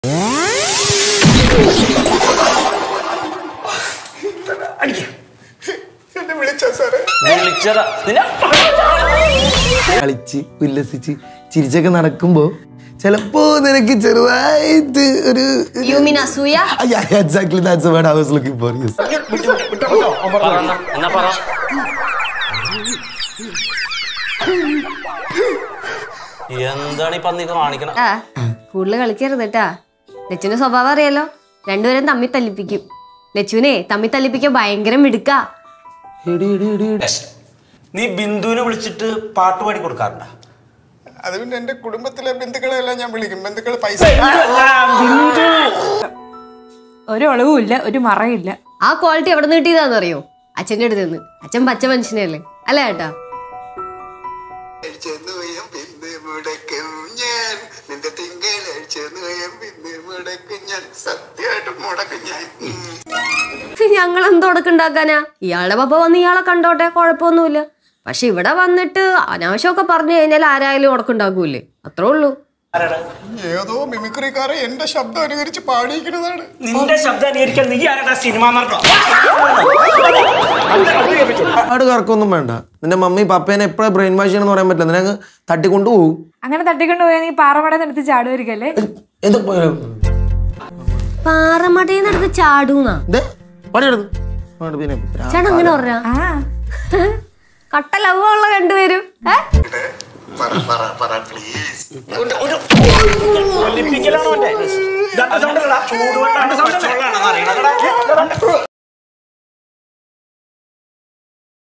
എന്നെ വിളിച്ചോ സാറേ വിളിച്ചതാ നിന്നെ കളിച്ച് ഉല്ലസിച്ച് ചിരിച്ചൊക്കെ നടക്കുമ്പോ ചിലപ്പോ നിനക്ക് ചെറുതായിട്ട് ഒരു യു മീൻ അസൂയ exactly that's word I was looking for yes പറ എന്നാ. എന്നാ പറ എന്താണ് ഈ പന്നി കാണിക്കണം ആ കൂടുതൽ കളിക്കരുത് കേട്ടാ ലച്ചുവിന്റെ സ്വഭാവം അറിയാലോ രണ്ടുപേരും തമ്മി തല്ലിപ്പിക്കും ലച്ചുവിനെ തമ്മി തല്ലിപ്പിക്കാൻ ഭയങ്കര മിടുക്കാ നീ ബിന്ദുവിനെ വിളിച്ചിട്ട് പാട്ട് പാടി കൊടുക്കാറുണ്ടോ അത് പിന്നെ എന്റെ കുടുംബത്തിലെ ബന്ധുക്കളെല്ലാം ഞാൻ വിളിക്കും ബന്ധുക്കൾ പൈസ ഒരു ഒളിവും ഇല്ല ഒരു മറയില്ല ആ ക്വാളിറ്റി എവിടെ നിന്ന് കിട്ടിയതാന്ന് അറിയോ അച്ഛന്റെ അടുത്ത് നിന്ന് അച്ഛൻ പച്ച മനുഷ്യനല്ലേ അല്ലേ ഏട്ടാ ചെന്നുകയും പിന്നെ മുടക്കും ഞാൻ നിന്റെ തിങ്കളാഴ്ച ചെന്നുകയും പിന്നെ മുടക്കും ഞാൻ സത്യമായിട്ട് മുടക്കും ഞാൻ ഉം. ഞങ്ങൾ എന്ത് ഉടക്കുണ്ടാക്കാനാ ഇയാളുടെ പപ്പ വന്ന് ഇയാളെ കണ്ടോട്ടെ കുഴപ്പമൊന്നുമില്ല പക്ഷെ ഇവിടെ വന്നിട്ട് അനാവശ്യമൊക്കെ പറഞ്ഞു കഴിഞ്ഞാൽ ആരായാലും ഉടക്കുണ്ടാക്കൂലേ അത്രേ ഉള്ളൂ ഏതോ മിമിക്രിക്കാരെ എന്റെ ശബ്ദം അനുകരിച്ച് പാടിയിരിക്കുന്നതാണ് നിന്റെ ശബ്ദം അനുകരിക്കാൻ നീ ആരാ സിനിമ ഒരുപാട് കറക്കൊന്നും വേണ്ട നിന്റെ മമ്മി പപ്പേനെ എപ്പോഴും ബ്രെയിൻ വാഷ് ചെയ്യണമെന്ന് പറയാൻ പറ്റില്ല നിനക്ക് തട്ടിക്കൊണ്ടു പോകും അങ്ങനെ തട്ടിക്കൊണ്ട് പോയാൽ നീ പാറമടന്ന് എടുത്ത് ചാടുമായിരിക്കല്ലേ എന്ത് പാറമടയിൽ അടുത്ത് ചാടൂന്നാ പണിയെടുത്ത് പണി പിന്നെ ചേട്ടാ അങ്ങനെ പറഞ്ഞ ആ കട്ട ലവ് ഉള്ള രണ്ടുപേരും ഏ പറ പറ പറ പ്ലീസ് ഒലിപ്പിക്കലാണോ ചൂടുവെള്ളമാണ് അറിയണത്